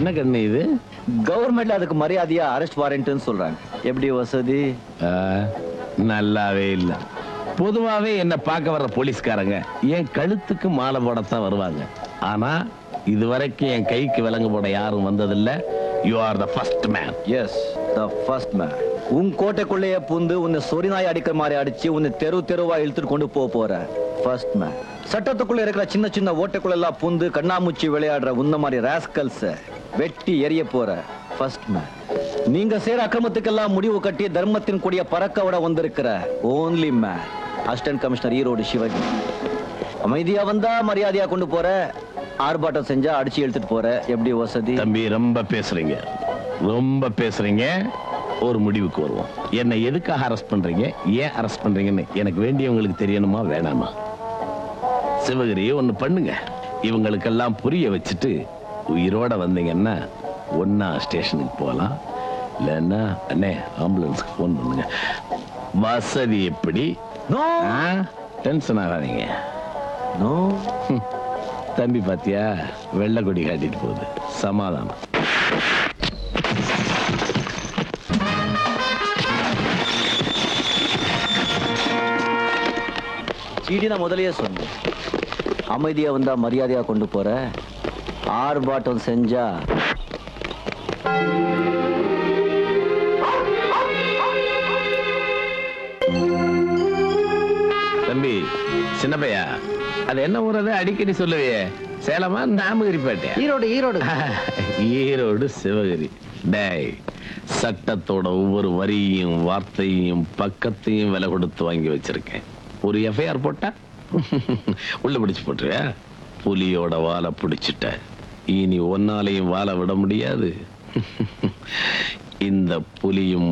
என்ன கண்ணு இது கவர்மெண்ட்ல அதுக்கு மரியாதையா அரெஸ்ட் வாரண்ட்னு சொல்றாங்க எப்படி வசதி ஆ, நல்லாவே இல்ல பொதுவாவே என்ன பார்க்க வர்ற போலீஸ்காரங்க என் கழுத்துக்கு மாலை போடத்தான் வருவாங்க ஆனா இதுவரைக்கும் என் கைக்கு விலங்கு போட யாரும் வந்ததில்ல you are the first man yes the first man உன் கோட்டைக்குள்ளேயே புந்து உன்னை சொறி நாய் அடிக்கிற மாதிரி அடிச்சு உன்னை தெரு தெருவா இழுத்துட்டு கொண்டு போக போற ஃபர்ஸ்ட் மேன் சட்டத்துக்குள்ள இருக்கிற சின்ன சின்ன ஓட்டைக்குள்ள எல்லாம் புந்து கண்ணாமூச்சி விளையாடுற உன்ன மாதிரி ராஸ்கல்ஸ வெட்டி எரிய போற ஃபர்ஸ்ட் மேன் நீங்க செய்யற அக்கிரமத்துக்கெல்லாம் முடிவு கட்டி தர்மத்தின் கொடிய பறக்க விட வந்திருக்கிற only man assistant commissioner Erode சிவகி அமைதியா வந்தா மரியாதையா கொண்டு போற ஆர்ப்பாட்டம் செஞ்சா அடிச்சு இழுத்துட்டு போற எப்படி வசதி தம்பி ரொம்ப பேசுறீங்க ரொம்ப பேசுறீங்க ஒரு முடிவுக்கு வருவோம் என்னை எதுக்காக அரெஸ்ட் பண்றீங்க ஏன் அரெஸ்ட் பண்றீங்கன்னு எனக்கு வேண்டியவங்களுக்கு தெரியணுமா வேணாமா சிவகிரி ஒண்ணு பண்ணுங்க இவங்களுக்கெல்லாம் புரிய வச்சுட்டு உயிரோட வந்தீங்கன்னா ஒன்னா ஸ்டேஷனுக்கு போகலாம் இல்லைன்னா அண்ணே ஆம்புலன்ஸ்க்கு ஃபோன் பண்ணுங்க வசதி எப்படி நோ டென்ஷன் ஆகாதீங்க நோ ஹம். தம்பி பாத்தியா வெள்ளை கொடி காட்டிட்டு போகுது சமாதானம் சீடி நான் முதல்லயே சொன்னேன் அமைதியா வந்தா மரியாதையா கொண்டு போற ஆர்ப்பாட்டம் செஞ்சா தம்பி சின்ன பையா அது என்ன ஊர் அது அடிக்கடி சொல்லுவியே சேலமா நாமகிரிப்பேட்டையா ஈரோடு ஈரோடு ஈரோடு சிவகிரி டேய் சட்டத்தோட ஒவ்வொரு வரியும் வார்த்தையும் பக்கத்தையும் விலை கொடுத்து வாங்கி வச்சிருக்கேன் ஒரு எஃப்ஐஆர் போட்டா உள்ள பிடிச்சு போட்டுருவியா புலியோட வாலை பிடிச்சிட்ட இனி ஒன்னாலையும் வாழ விட முடியாது இந்த புலியும்